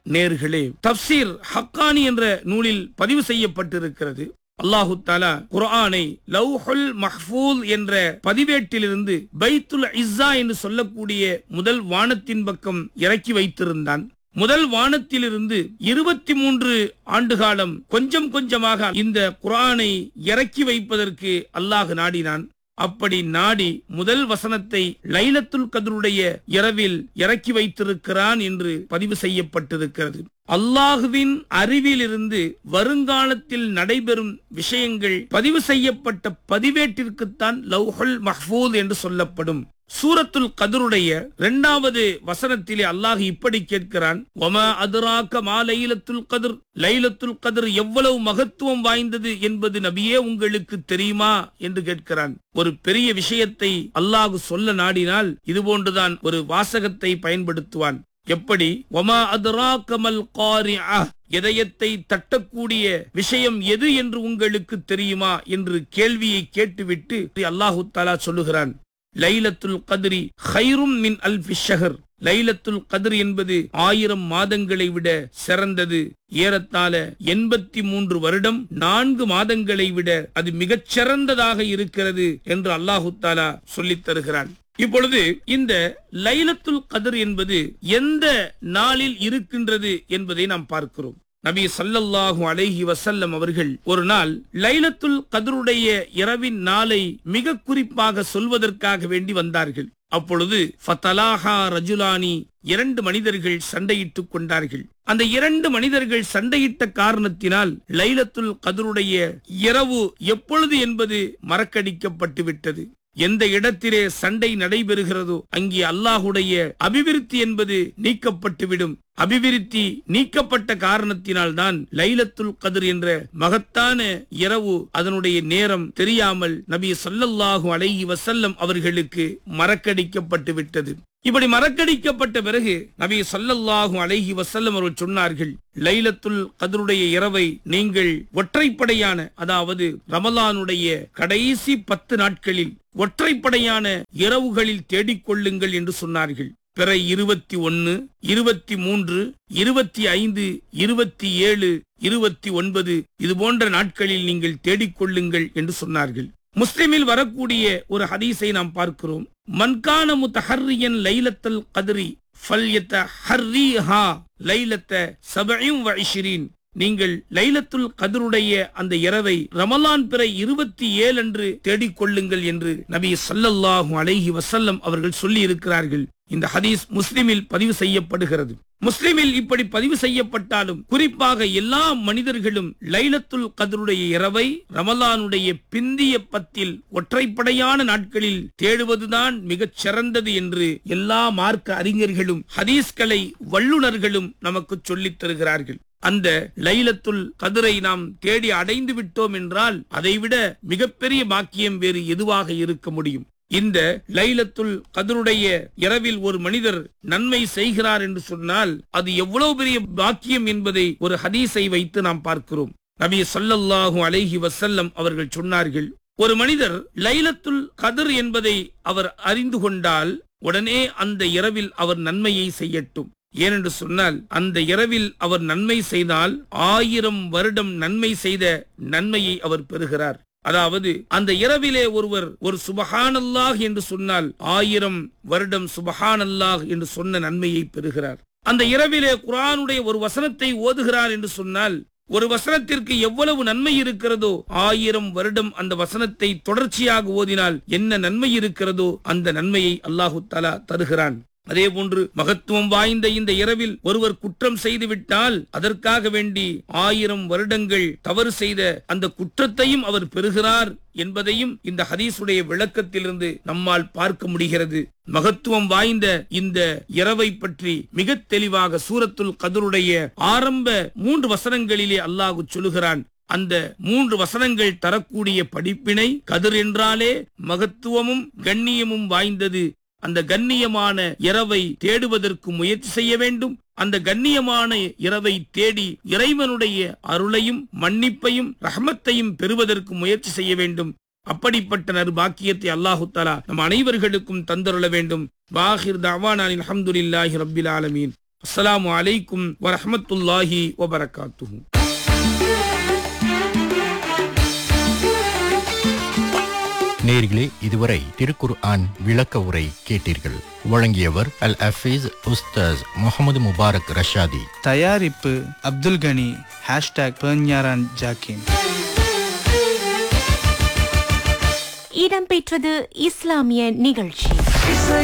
நேர்களே தப்சீர் ஹக்கானி என்ற நூலில் பதிவு செய்யப்பட்டிருக்கிறது அல்லாஹு தாலா குர்ஆனை லவ்ஹுல் மஹ்ஃபூல் என்ற பதிவேட்டிலிருந்து பைத்துல் இஸ்ஸா என்று சொல்லக்கூடிய முதல் வானத்தின் பக்கம் இறக்கி வைத்திருந்தான் முதல் வானத்திலிருந்து இருபத்தி மூன்று ஆண்டு காலம் கொஞ்சம் கொஞ்சமாக இந்த குர்ஆனை இறக்கி வைப்பதற்கு அல்லாஹ் நாடினான் அப்படி நாடி முதல் வசனத்தை லைலத்துல் கதருடைய இரவில் இறக்கி வைத்திருக்கிறான் என்று பதிவு செய்யப்பட்டிருக்கிறது அல்லாஹுவின் அறிவிலிருந்து வருங்காலத்தில் நடைபெறும் விஷயங்கள் பதிவு செய்யப்பட்ட பதிவேட்டிற்குத்தான் லவ்ஹுல் மஹ்பூத் என்று சொல்லப்படும் சூரத்துல் கதருடைய இரண்டாவது வசனத்திலே அல்லாஹ் இப்படி கேட்கிறான் ஒமா அதுராக்க மா லைலத்துல் கதிர் லைலத்துல் கதிர் எவ்வளவு மகத்துவம் வாய்ந்தது என்பது நபியே உங்களுக்கு தெரியுமா என்று கேட்கிறான் ஒரு பெரிய விஷயத்தை அல்லாஹ் சொல்ல நாடினால் இது போன்றுதான் ஒரு வாசகத்தை பயன்படுத்துவான் எப்படி ஒமா அதுராக்கமல் காரிஅ இதயத்தை தட்டக்கூடிய விஷயம் எது என்று உங்களுக்கு தெரியுமா என்று கேள்வியை கேட்டுவிட்டு அல்லாஹு தாலா சொல்லுகிறான் லைலத்துல் கத்ரி ஹைரும் மின் அல்ஃபி ஷஹர் லைலத்துல் கதிர் என்பது ஆயிரம் மாதங்களை விட சிறந்தது ஏறத்தாழ எண்பத்தி மூன்று வருடம் நான்கு மாதங்களை விட அது மிகச் சிறந்ததாக இருக்கிறது என்று அல்லாஹு தாலா சொல்லித் தருகிறான் இப்பொழுது இந்த லைலத்துல் கதிர் என்பது எந்த நாளில் இருக்கின்றது என்பதை நாம் பார்க்கிறோம் நபி சல்லல்லாஹு அலைஹி வசல்லம் அவர்கள் ஒரு நாள் லைலத்துல் கதருடைய இரவின் நாளை மிக குறிப்பாக சொல்வதற்காக வேண்டி வந்தார்கள் அப்பொழுது ஃபதலாஹா ரஜுலானி இரண்டு மனிதர்கள் சண்டையிட்டுக் கொண்டார்கள் அந்த இரண்டு மனிதர்கள் சண்டையிட்ட காரணத்தினால் லைலத்துல் கதருடைய இரவு எப்பொழுது என்பது மறக்கடிக்கப்பட்டு விட்டது எந்த இடத்திலே சண்டை நடைபெறுகிறதோ அங்கே அல்லாஹுடைய அபிவிருத்தி என்பது நீக்கப்பட்டுவிடும் அபிவிருத்தி நீக்கப்பட்ட காரணத்தினால் தான் லைலத்துல் கதிர் என்ற மகத்தான இரவு அதனுடைய நேரம் தெரியாமல் நபி சொல்லல்லாஹு அலைஹி வசல்லம் அவர்களுக்கு மறக்கடிக்கப்பட்டு விட்டது இப்படி மறக்கடிக்கப்பட்ட பிறகு நபி சொல்லல்லாஹு அலைஹி வசல்லம் அவர்கள் சொன்னார்கள் லைலத்துல் கதருடைய இரவை நீங்கள் ஒற்றைப்படையான அதாவது ரமலானுடைய கடைசி பத்து நாட்களில் ஒற்றைப்படையான இரவுகளில் தேடிக்கொள்ளுங்கள் என்று சொன்னார்கள் பிற இருபத்தி ஒன்னு இருபத்தி மூன்று இருபத்தி ஐந்து இருபத்தி ஏழு இருபத்தி ஒன்பது இது போன்ற நாட்களில் நீங்கள் தேடிக்கொள்ளுங்கள் என்று சொன்னார்கள் முஸ்லிமில் வரக்கூடிய ஒரு ஹதீஸை நாம் பார்க்கிறோம் மன்கான முத்தஹர்ரியன் லைலத்தல் கதிரி ஃபல்யத்த ஹர்ரீஹா லைலத்த சபையும் வஇஷ்ரீன் நீங்கள் லைலத்துல் கதருடைய அந்த இரவை ரமலான் பிறை இருபத்தி ஏழு அன்று தேடிக்கொள்ளுங்கள் என்று நபி சல்லல்லாஹு அலைஹி வசல்லம் அவர்கள் சொல்லி இருக்கிறார்கள் இந்த ஹதீஸ் முஸ்லிமில் பதிவு செய்யப்படுகிறது முஸ்லிமில் இப்படி பதிவு செய்யப்பட்டாலும் குறிப்பாக எல்லா மனிதர்களும் லைலத்துல் கதருடைய இரவை ரமலானுடைய பிந்திய பத்தில் ஒற்றைப்படையான நாட்களில் தேடுவதுதான் மிகச் சிறந்தது என்று எல்லா மார்க்க அறிஞர்களும் ஹதீஸ்களை வல்லுநர்களும் நமக்கு சொல்லித் தருகிறார்கள் அந்த லைலத்துல் கதிரை நாம் தேடி அடைந்து விட்டோம் என்றால் அதைவிட மிகப்பெரிய பாக்கியம் வேறு எதுவாக இருக்க முடியும் இந்த லைலத்துல் கதருடைய இரவில் ஒரு மனிதர் நன்மை செய்கிறார் என்று சொன்னால் அது எவ்வளவு பெரிய பாக்கியம் என்பதை ஒரு ஹதீஸை வைத்து நாம் பார்க்கிறோம் நபி சொல்லல்லாஹு அலைஹி வசல்லம் அவர்கள் சொன்னார்கள் ஒரு மனிதர் லைலத்துல் கதிர் என்பதை அவர் அறிந்து கொண்டால் உடனே அந்த இரவில் அவர் நன்மையை செய்யட்டும் ஏனென்று சொன்னால் அந்த இரவில் அவர் நன்மை செய்தால் ஆயிரம் வருடம் நன்மை செய்த நன்மையை அவர் பெறுகிறார் அதாவது அந்த இரவிலே ஒருவர் ஒரு சுபஹானல்லாஹ் என்று சொன்னால் ஆயிரம் வருடம் சுபஹானல்லாஹ் என்று சொன்ன நன்மையை பெறுகிறார் அந்த இரவிலே குரானுடைய ஒரு வசனத்தை ஓதுகிறார் என்று சொன்னால் ஒரு வசனத்திற்கு எவ்வளவு நன்மை இருக்கிறதோ ஆயிரம் வருடம் அந்த வசனத்தை தொடர்ச்சியாக ஓதினால் என்ன நன்மை இருக்கிறதோ அந்த நன்மையை அல்லாஹு தலா தருகிறான் அதே போன்று மகத்துவம் வாய்ந்த இந்த இரவில் ஒருவர் குற்றம் செய்து விட்டால் அதற்காக வேண்டி ஆயிரம் வருடங்கள் தவறு செய்த அந்த குற்றத்தையும் அவர் பெறுகிறார் என்பதையும் இந்த ஹதீஸுடைய விளக்கத்திலிருந்து நம்மால் பார்க்க முடிகிறது மகத்துவம் வாய்ந்த இந்த இரவை பற்றி மிக தெளிவாக சூரத்துல் கதருடைய ஆரம்ப மூன்று வசனங்களிலே அல்லாஹு சொல்லுகிறான் அந்த மூன்று வசனங்கள் தரக்கூடிய படிப்பினை கதிர் என்றாலே மகத்துவமும் கண்ணியமும் வாய்ந்தது அந்த கண்ணியமான இரவை தேடுவதற்கு முயற்சி செய்ய வேண்டும் அந்த கண்ணியமான இரவை தேடி இறைவனுடைய அருளையும் மன்னிப்பையும் ரஹமத்தையும் பெறுவதற்கு முயற்சி செய்ய வேண்டும் அப்படிப்பட்ட நற்பாக்கியத்தை அல்லாஹு தலா நம் அனைவர்களுக்கும் தந்தருள வேண்டும் வாஹிர் தவானின் அஹமதுல்லாஹி ரபில் ஆலமீன் அஸ்ஸலாமு அலைக்கும் வரஹ்மத்துல்லாஹி வபரகாத்துஹு நேர்களே இதுவரை திருக்குர் ஆன் விளக்க உரை கேட்டீர்கள் வழங்கியவர் அல் அஃபீஸ் உஸ்தாஸ் முகமது முபாரக் ரஷாதி தயாரிப்பு அப்துல் கனி ஹேஷ்டாக் பெர்ஞாரான் ஜாக்கிம் இடம்பெற்றது இஸ்லாமிய நிகழ்ச்சி இசை